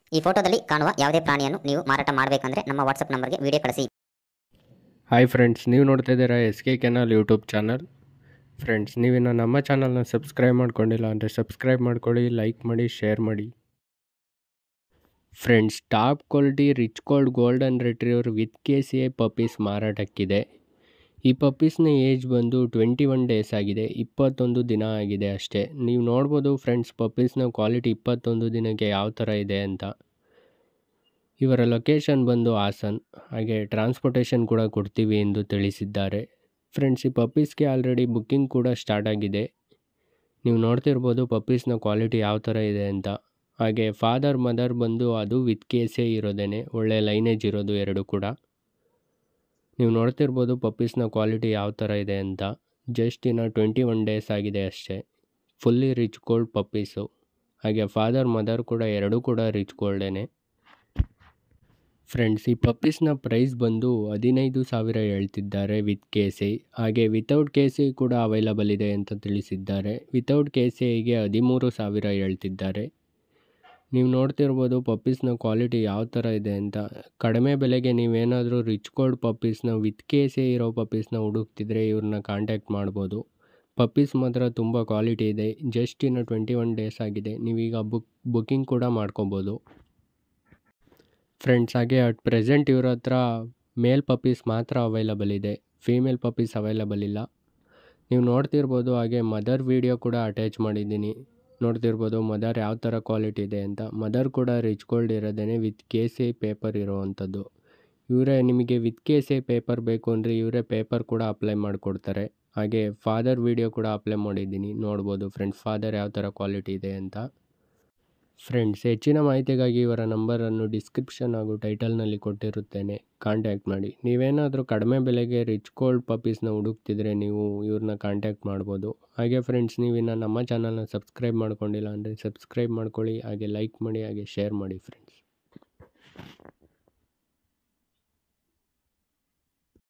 ಈ ಫೋಟೋದಲ್ಲಿ ಕಾಣುವ ಯಾವುದೇ ಪ್ರಾಣಿಯನ್ನು ನೀವು ಮಾರಾಟ ಮಾಡಬೇಕಂದ್ರೆ ನಮ್ಮ ವಾಟ್ಸಪ್ ನಂಬರ್ಗೆ ವಿಡಿಯೋ ಕಳಿಸಿ ಹಾಯ್ ಫ್ರೆಂಡ್ಸ್ ನೀವು ನೋಡ್ತಾ ಇದ್ದೀರಾ S K kennel YouTube channel friends ನೀವಿನ್ನು ನಮ್ಮ ಚಾನಲ್ನ ಸಬ್ಸ್ಕ್ರೈಬ್ ಮಾಡ್ಕೊಂಡಿಲ್ಲ ಅಂದರೆ ಸಬ್ಸ್ಕ್ರೈಬ್ ಮಾಡ್ಕೊಳ್ಳಿ ಲೈಕ್ ಮಾಡಿ ಶೇರ್ ಮಾಡಿ friends top quality rich gold golden retriever with K C I puppies ಮಾರಾಟಕ್ಕಿದೆ ಈ ಪಪ್ಪೀಸ್ನ ಏಜ್ ಬಂದು ಟ್ವೆಂಟಿ ಒನ್ ಡೇಸ್ ಆಗಿದೆ ಇಪ್ಪತ್ತೊಂದು ದಿನ ಆಗಿದೆ ಅಷ್ಟೇ ನೀವು ನೋಡ್ಬೋದು ಫ್ರೆಂಡ್ಸ್ ಪಪ್ಪೀಸ್ನ ಕ್ವಾಲಿಟಿ ಇಪ್ಪತ್ತೊಂದು ದಿನಕ್ಕೆ ಯಾವ ಥರ ಇದೆ ಅಂತ ಇವರ ಲೊಕೇಶನ್ ಬಂದು ಹಾಸನ್ ಹಾಗೆ ಟ್ರಾನ್ಸ್ಪೋರ್ಟೇಷನ್ ಕೂಡ ಕೊಡ್ತೀವಿ ಎಂದು ತಿಳಿಸಿದ್ದಾರೆ ಫ್ರೆಂಡ್ಸ್ ಈ ಪಪ್ಪೀಸ್ಗೆ ಆಲ್ರೆಡಿ ಬುಕ್ಕಿಂಗ್ ಕೂಡ ಸ್ಟಾರ್ಟ್ ಆಗಿದೆ ನೀವು ನೋಡ್ತಿರ್ಬೋದು ಪಪ್ಪೀಸ್ನ ಕ್ವಾಲಿಟಿ ಯಾವ ಥರ ಇದೆ ಅಂತ ಹಾಗೆ ಫಾದರ್ ಮದರ್ ಬಂದು ಅದು ವಿತ್ ಕೇಸೇ ಇರೋದೇನೆ ಒಳ್ಳೆ ಲೈನೇಜ್ ಇರೋದು ಎರಡು ಕೂಡ ನೀವು ನೋಡ್ತಿರ್ಬೋದು ಪಪ್ಪೀಸ್ನ ಕ್ವಾಲಿಟಿ ಯಾವ ಥರ ಇದೆ ಅಂತ ಜಸ್ಟ್ ಇನ್ನು ಟ್ವೆಂಟಿ ಒನ್ ಡೇಸ್ ಆಗಿದೆ ಅಷ್ಟೇ ಫುಲ್ಲಿ ರಿಚ್ ಗೋಲ್ಡ್ ಪಪ್ಪೀಸು ಹಾಗೆ ಫಾದರ್ ಮದರ್ ಕೂಡ ಎರಡೂ ಕೂಡ ರಿಚ್ ಗೋಲ್ಡೇನೆ ಫ್ರೆಂಡ್ಸ್ ಈ ಪಪ್ಪೀಸ್ನ ಪ್ರೈಸ್ ಬಂದು ಹದಿನೈದು ಸಾವಿರ ಹೇಳ್ತಿದ್ದಾರೆ ವಿತ್ ಕೆ ಸಿ ಹಾಗೆ ವಿತೌಟ್ ಕೆ ಸಿ ಕೂಡ ಅವೈಲಬಲ್ ಇದೆ ಅಂತ ತಿಳಿಸಿದ್ದಾರೆ ವಿತೌಟ್ ಕೆ ಸಿಗೆ ಹದಿಮೂರು ಸಾವಿರ ಹೇಳ್ತಿದ್ದಾರೆ ನೀವು ನೋಡ್ತಿರ್ಬೋದು ಪಪ್ಪೀಸ್ನ ಕ್ವಾಲಿಟಿ ಯಾವ ಥರ ಇದೆ ಅಂತ ಕಡಿಮೆ ಬೆಲೆಗೆ ನೀವೇನಾದರೂ ರಿಚ್ ಕೋಲ್ಡ್ ಪಪ್ಪೀಸ್ನ ವಿತ್ ಕೆ ಸಿ ಇರೋ ಪಪ್ಪೀಸ್ನ ಹುಡುಕ್ತಿದ್ರೆ ಇವ್ರನ್ನ ಕಾಂಟ್ಯಾಕ್ಟ್ ಮಾಡ್ಬೋದು ಪಪ್ಪೀಸ್ ಮಾತ್ರ ತುಂಬ ಕ್ವಾಲಿಟಿ ಇದೆ ಜಸ್ಟ್ ಇನ್ನು ಟ್ವೆಂಟಿ ಒನ್ ಡೇಸ್ ಆಗಿದೆ ನೀವೀಗ ಬುಕ್ ಬುಕ್ಕಿಂಗ್ ಕೂಡ ಮಾಡ್ಕೊಬೋದು ಫ್ರೆಂಡ್ಸ್ ಹಾಗೆ ಅಟ್ ಪ್ರೆಸೆಂಟ್ ಇವ್ರ ಹತ್ರ ಮೇಲ್ ಪಪ್ಪೀಸ್ ಮಾತ್ರ ಅವೈಲಬಲ್ ಇದೆ ಫೀಮೇಲ್ ಪಪ್ಪೀಸ್ ಅವೈಲಬಲ್ ಇಲ್ಲ ನೀವು ನೋಡ್ತಿರ್ಬೋದು ಹಾಗೆ ಮದರ್ ವೀಡಿಯೋ ಕೂಡ ಅಟ್ಯಾಚ್ ಮಾಡಿದ್ದೀನಿ ನೋಡ್ತಿರ್ಬೋದು ಮದರ್ ಯಾವ ಥರ ಕ್ವಾಲಿಟಿ ಇದೆ ಅಂತ ಮದರ್ ಕೂಡ ರಿಚ್ ಗೋಲ್ಡ್ ಇರೋದೇ ವಿತ್ ಕೆ ಸಿ ಪೇಪರ್ ಇರೋವಂಥದ್ದು ಇವರೇ ನಿಮಗೆ ವಿತ್ ಕೆ ಸಿ ಪೇಪರ್ ಬೇಕು ಅಂದರೆ ಇವರೇ ಪೇಪರ್ ಕೂಡ ಅಪ್ಲೈ ಮಾಡಿಕೊಡ್ತಾರೆ ಹಾಗೆ ಫಾದರ್ ವೀಡಿಯೋ ಕೂಡ ಅಪ್ಲೈ ಮಾಡಿದ್ದೀನಿ ನೋಡ್ಬೋದು ಫ್ರೆಂಡ್ಸ್ ಫಾದರ್ ಯಾವ ಥರ ಕ್ವಾಲಿಟಿ ಇದೆ ಅಂತ ಫ್ರೆಂಡ್ಸ್ ಹೆಚ್ಚಿನ ಮಾಹಿತಿಗಾಗಿ ಇವರ ನಂಬರನ್ನು ಡಿಸ್ಕ್ರಿಪ್ಷನ್ ಹಾಗೂ ಟೈಟಲ್ನಲ್ಲಿ ಕೊಟ್ಟಿರುತ್ತೇನೆ ಕಾಂಟ್ಯಾಕ್ಟ್ ಮಾಡಿ ನೀವೇನಾದರೂ ಕಡಿಮೆ ಬೆಲೆಗೆ ರಿಚ್ ಕೋಲ್ಡ್ ಪಪ್ಪೀಸ್ನ ಹುಡುಕ್ತಿದ್ರೆ ನೀವು ಇವ್ರನ್ನ ಕಾಂಟ್ಯಾಕ್ಟ್ ಮಾಡ್ಬೋದು ಹಾಗೆ ಫ್ರೆಂಡ್ಸ್ ನೀವಿನ್ನು ನಮ್ಮ ಚಾನಲ್ನ ಸಬ್ಸ್ಕ್ರೈಬ್ ಮಾಡ್ಕೊಂಡಿಲ್ಲ ಅಂದರೆ ಸಬ್ಸ್ಕ್ರೈಬ್ ಮಾಡ್ಕೊಳ್ಳಿ ಹಾಗೆ ಲೈಕ್ ಮಾಡಿ ಹಾಗೆ ಶೇರ್ ಮಾಡಿ ಫ್ರೆಂಡ್ಸ್